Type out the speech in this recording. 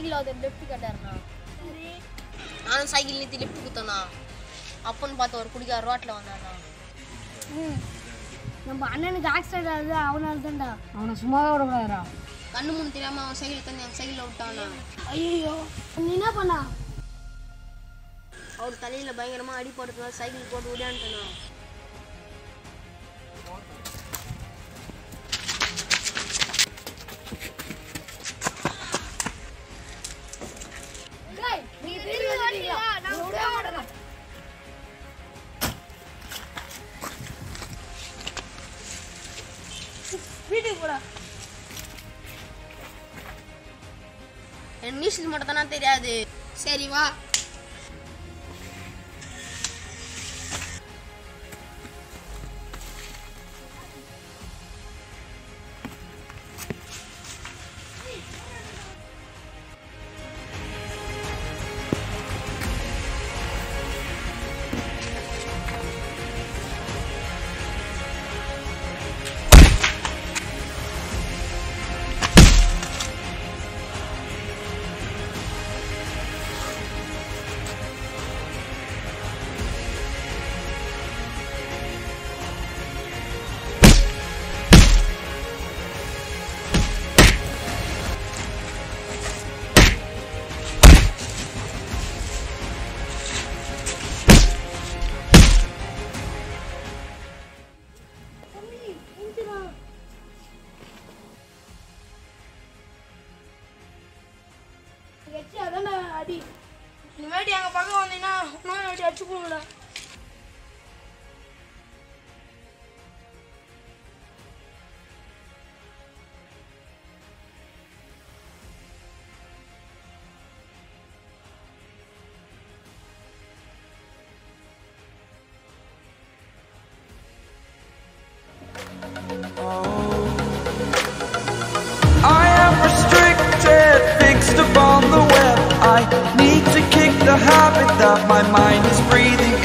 Cycle அது left கட்டாருண்ணா சரி நானும் சைக்கிள் நிறுத்தி லெஃப்ட் குத்தோண்ணா அப்பன்னு பார்த்து ஒரு குடிக்கார ரோட்டில் வந்தாண்ணா ம் நம்ம அண்ணனுக்கு ஆக்சிடென்ட் ஆகுது அவனால தான்டா அவனை சும்மாவே விடக்கூடாதுடா கண்ணு முன்னு தெரியாமல் அவன் சைக்கிள் தந்து என் சைக்கிளில் விட்டாண்ணா ஐயோ நீ என்ன பண்ணா அவர் தலையில் பயங்கரமாக அடிபடுறதுனால சைக்கிள் போட்டு விடான்ட்டேண்ணா நீங்க திரும்பி வந்துட்டீங்களா நான் விடவே மாட்டேன் வீட்டுக்கு போடா எனக்கு நீச்சல் மட்டும் தானே தெரியாது சரி வா எச்சி அதான் அடி இனிமேட்டு எங்க பக்கம் வந்தீங்கன்னா இன்னும் அடி அடிச்சு போங்கடா I am restricted, fixed upon the web. I need to kick the habit that my mind is breathing